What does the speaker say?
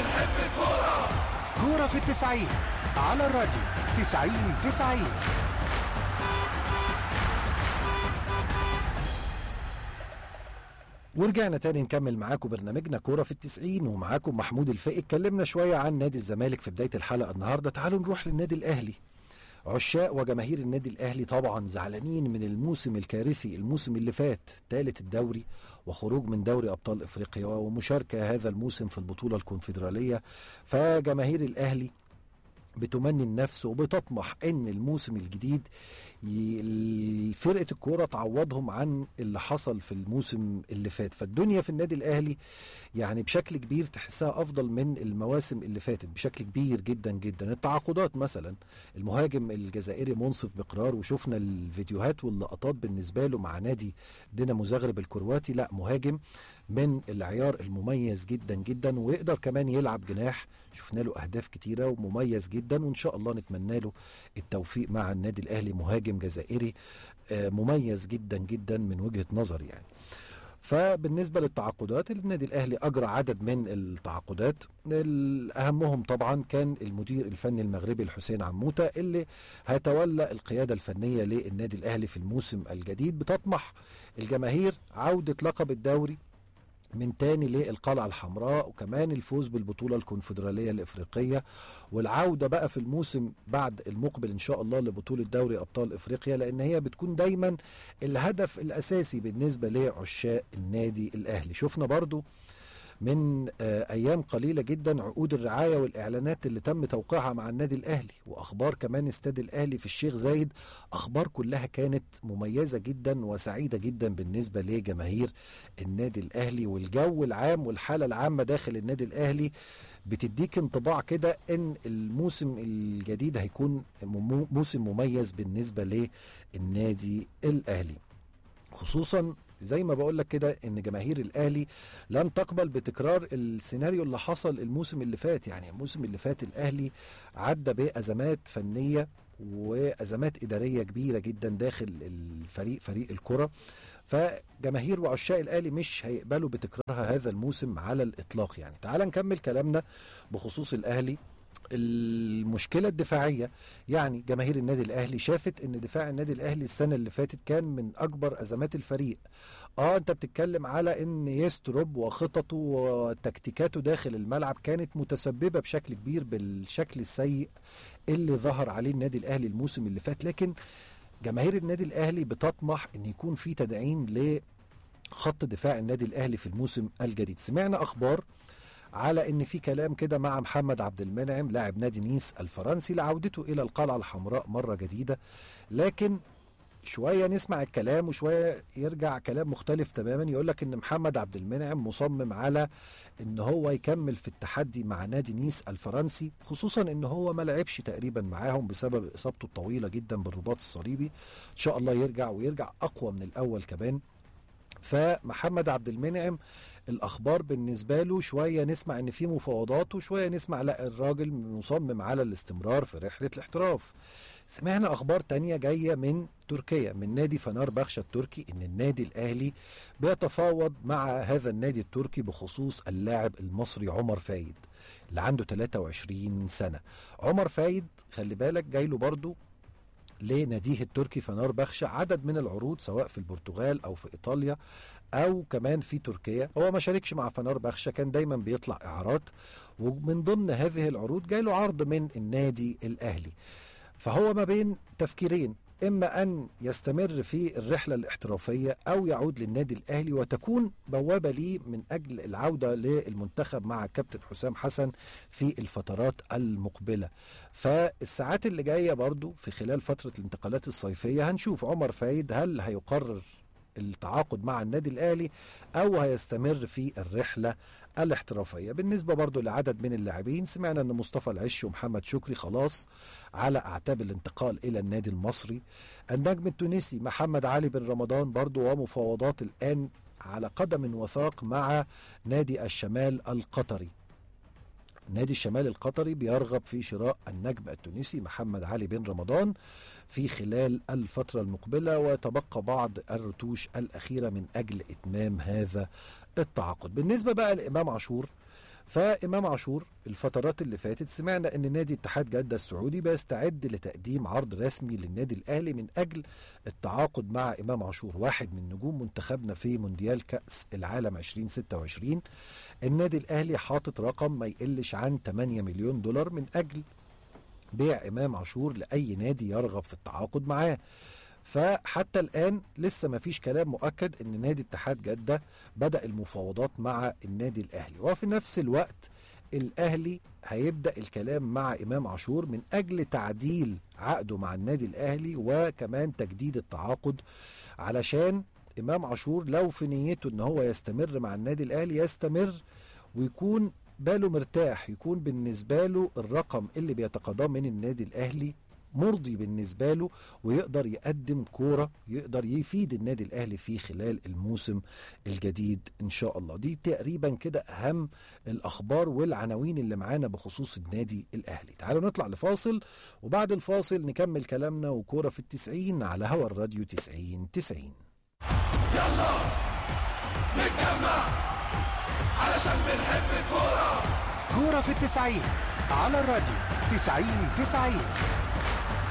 بنحب الكورة كورة في التسعين على الراديو تسعين تسعين ورجعنا تاني نكمل معاكم برنامجنا كورة في التسعين ومعاكم محمود الفقي اتكلمنا شوية عن نادي الزمالك في بداية الحلقة النهاردة تعالوا نروح للنادي الأهلي عشاق وجماهير النادي الأهلي طبعا زعلانين من الموسم الكارثي الموسم اللي فات ثالث الدوري وخروج من دوري أبطال إفريقيا ومشاركة هذا الموسم في البطولة الكونفدرالية فجماهير الأهلي بتمني النفس وبتطمح ان الموسم الجديد ي- فرقه الكوره تعوضهم عن اللي حصل في الموسم اللي فات فالدنيا في النادي الاهلي يعني بشكل كبير تحسها افضل من المواسم اللي فاتت بشكل كبير جدا جدا التعاقدات مثلا المهاجم الجزائري منصف بقرار وشفنا الفيديوهات واللقطات بالنسبه له مع نادي دينامو زغرب الكرواتي لا مهاجم من العيار المميز جدا جدا ويقدر كمان يلعب جناح شفنا له اهداف كتيره ومميز جدا وان شاء الله نتمنى له التوفيق مع النادي الاهلي مهاجم جزائري آه، مميز جدا جدا من وجهه نظري يعني فبالنسبه للتعاقدات النادي الاهلي اجرى عدد من التعاقدات ال- اهمهم طبعا كان المدير الفني المغربي الحسين عموته اللي هيتولى القياده الفنيه للنادي الاهلي في الموسم الجديد بتطمح الجماهير عوده لقب الدوري من تاني للقلعة الحمراء وكمان الفوز بالبطولة الكونفدرالية الإفريقية والعودة بقى في الموسم بعد المقبل إن شاء الله لبطولة دوري أبطال إفريقيا لأن هي بتكون دايما الهدف الأساسي بالنسبة لعشاق النادي الأهلي شفنا برضو من آه، ايام قليله جدا عقود الرعايه والاعلانات اللي تم توقيعها مع النادي الاهلي واخبار كمان استاد الاهلي في الشيخ زايد اخبار كلها كانت مميزه جدا وسعيده جدا بالنسبه لجماهير النادي الاهلي والجو العام والحاله العامه داخل النادي الاهلي بتديك انطباع كده ان الموسم الجديد هيكون مو- موسم مميز بالنسبه للنادي الاهلي خصوصا زي ما بقول لك كده ان جماهير الاهلي لن تقبل بتكرار السيناريو اللي حصل الموسم اللي فات يعني الموسم اللي فات الاهلي عدى بازمات فنيه وازمات اداريه كبيره جدا داخل الفريق فريق الكره فجماهير وعشاق الاهلي مش هيقبلوا بتكرارها هذا الموسم على الاطلاق يعني تعال نكمل كلامنا بخصوص الاهلي المشكله الدفاعيه يعني جماهير النادي الاهلي شافت ان دفاع النادي الاهلي السنه اللي فاتت كان من اكبر ازمات الفريق اه انت بتتكلم على ان يستروب وخططه وتكتيكاته داخل الملعب كانت متسببه بشكل كبير بالشكل السيء اللي ظهر عليه النادي الاهلي الموسم اللي فات لكن جماهير النادي الاهلي بتطمح ان يكون في تدعيم لخط دفاع النادي الاهلي في الموسم الجديد سمعنا اخبار على ان في كلام كده مع محمد عبد المنعم لاعب نادي نيس الفرنسي لعودته الى القلعه الحمراء مره جديده لكن شويه نسمع الكلام وشويه يرجع كلام مختلف تماما يقول لك ان محمد عبد المنعم مصمم على ان هو يكمل في التحدي مع نادي نيس الفرنسي خصوصا ان هو ما لعبش تقريبا معاهم بسبب اصابته الطويله جدا بالرباط الصليبي ان شاء الله يرجع ويرجع اقوى من الاول كمان فمحمد عبد المنعم الاخبار بالنسبه له شويه نسمع ان في مفاوضات وشويه نسمع لا الراجل مصمم على الاستمرار في رحله الاحتراف سمعنا اخبار تانية جايه من تركيا من نادي فنار بخشة التركي ان النادي الاهلي بيتفاوض مع هذا النادي التركي بخصوص اللاعب المصري عمر فايد اللي عنده 23 سنه عمر فايد خلي بالك جاي له برضه لناديه التركي فنار بخشة عدد من العروض سواء في البرتغال او في ايطاليا او كمان في تركيا هو ما شاركش مع فنار بخشة كان دايما بيطلع اعارات ومن ضمن هذه العروض جاي له عرض من النادي الاهلي فهو ما بين تفكيرين اما ان يستمر في الرحله الاحترافيه او يعود للنادي الاهلي وتكون بوابه ليه من اجل العوده للمنتخب مع الكابتن حسام حسن في الفترات المقبله فالساعات اللي جايه برضو في خلال فتره الانتقالات الصيفيه هنشوف عمر فايد هل هيقرر التعاقد مع النادي الاهلي او هيستمر في الرحله الاحترافيه بالنسبه برضو لعدد من اللاعبين سمعنا ان مصطفى العش ومحمد شكري خلاص على اعتاب الانتقال الى النادي المصري النجم التونسي محمد علي بن رمضان برضو ومفاوضات الان على قدم وثاق مع نادي الشمال القطري نادي الشمال القطري بيرغب في شراء النجم التونسي محمد علي بن رمضان في خلال الفترة المقبلة وتبقى بعض الرتوش الأخيرة من أجل إتمام هذا التعاقد بالنسبة بقى لإمام عاشور فامام عاشور الفترات اللي فاتت سمعنا ان نادي اتحاد جده السعودي بيستعد لتقديم عرض رسمي للنادي الاهلي من اجل التعاقد مع امام عاشور واحد من نجوم منتخبنا في مونديال كاس العالم 2026 النادي الاهلي حاطط رقم ما يقلش عن 8 مليون دولار من اجل بيع امام عاشور لاي نادي يرغب في التعاقد معاه فحتى الان لسه ما فيش كلام مؤكد ان نادي اتحاد جده بدا المفاوضات مع النادي الاهلي وفي نفس الوقت الاهلي هيبدا الكلام مع امام عاشور من اجل تعديل عقده مع النادي الاهلي وكمان تجديد التعاقد علشان امام عاشور لو في نيته ان هو يستمر مع النادي الاهلي يستمر ويكون باله مرتاح يكون بالنسبه له الرقم اللي بيتقاضاه من النادي الاهلي مرضي بالنسبة له ويقدر يقدم كورة يقدر يفيد النادي الأهلي في خلال الموسم الجديد إن شاء الله دي تقريبا كده أهم الأخبار والعناوين اللي معانا بخصوص النادي الأهلي تعالوا نطلع لفاصل وبعد الفاصل نكمل كلامنا وكورة في التسعين على هوا الراديو تسعين تسعين يلا نتجمع علشان بنحب الكورة كورة في التسعين على الراديو تسعين تسعين